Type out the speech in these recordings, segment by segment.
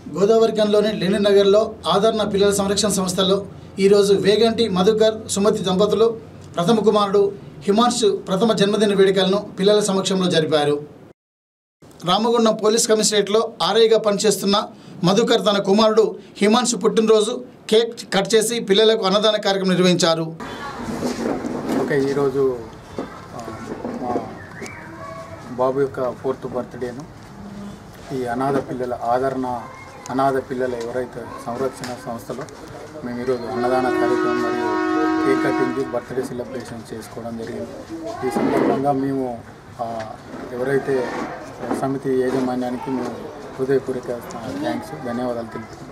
గోదావరికంలోని Lenin నగర్లో ఆదరణ పిల్లల సంరక్షణ సంస్థలో ఈరోజు వేగంటి మధుకర్ సుమతి దంపతులు ప్రథమ కుమారుడు హిమాంశు ప్రథమ జన్మదిన వేడుకలను పిల్లల సమక్షంలో జరిపారు రామగుండం పోలీస్ కమిషనరేట్లో ఆర్ఐగా పనిచేస్తున్న మధుకర్ తన కుమారుడు హిమాంశు పుట్టినరోజు కేక్ కట్ చేసి పిల్లలకు అన్నదాన కార్యక్రమం నిర్వహించారు ఓకే ఈరోజు ఆ, మా బాబు యొక్క ఫోర్త్ బర్త్డేను ఈ అనాథ పిల్లల ఆదరణ అనాథ పిల్లల ఎవరైతే సంరక్షణ సంస్థలో మేము ఈరోజు అన్నదాన కార్యక్రమం మరియు కేక్ కటింగ్ బర్త్డే సెలబ్రేషన్ చేసుకోవడం జరిగింది ఈ సందర్భంగా మేము ఆ, ఎవరైతే సమితి యాజమాన్యానికి మేము హృదయపూర్వక థ్యాంక్స్ ధన్యవాదాలు తెలుపుకుంటూ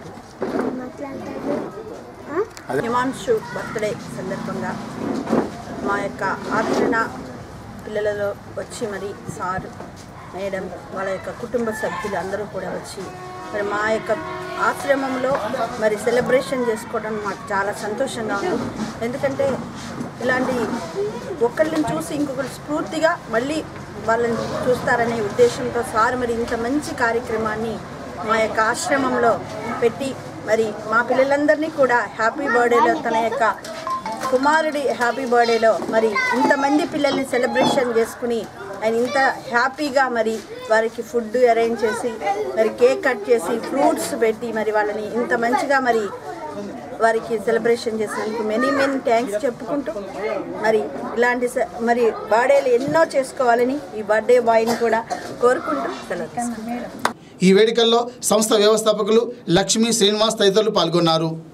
అదే హిమాంశు బర్త్డే సందర్భంగా మా యొక్క ఆదరణ పిల్లలలో వచ్చి మరి సారు మేడం వాళ్ళ యొక్క కుటుంబ సభ్యులు అందరూ కూడా వచ్చి మరి మా యొక్క ఆశ్రమంలో మరి సెలబ్రేషన్ చేసుకోవడం మాకు చాలా సంతోషంగా ఉంది ఎందుకంటే ఇలాంటి ఒకళ్ళని చూసి ఇంకొకరు స్ఫూర్తిగా మళ్ళీ వాళ్ళని చూస్తారనే ఉద్దేశంతో సార్ మరి ఇంత మంచి కార్యక్రమాన్ని మా యొక్క ఆశ్రమంలో పెట్టి మరి మా పిల్లలందరినీ కూడా హ్యాపీ బర్త్డేలో తన యొక్క కుమారుడి హ్యాపీ బర్త్డేలో మరి ఇంతమంది పిల్లల్ని సెలబ్రేషన్ చేసుకుని ఆయన ఇంత హ్యాపీగా మరి వారికి ఫుడ్ అరేంజ్ చేసి మరి కేక్ కట్ చేసి ఫ్రూట్స్ పెట్టి మరి వాళ్ళని ఇంత మంచిగా మరి వారికి సెలబ్రేషన్ చేసినందుకు మెనీ మెనీ థ్యాంక్స్ చెప్పుకుంటూ మరి ఇలాంటి స- మరి బర్త్డేలు ఎన్నో చేసుకోవాలని ఈ బర్త్డే బాయ్ని కూడా కోరుకుంటూ సెలవు తీసుకుంటాను. ఈ వేడుకల్లో సంస్థ వ్యవస్థాపకులు లక్ష్మీ శ్రీనివాస్ తదితరులు పాల్గొన్నారు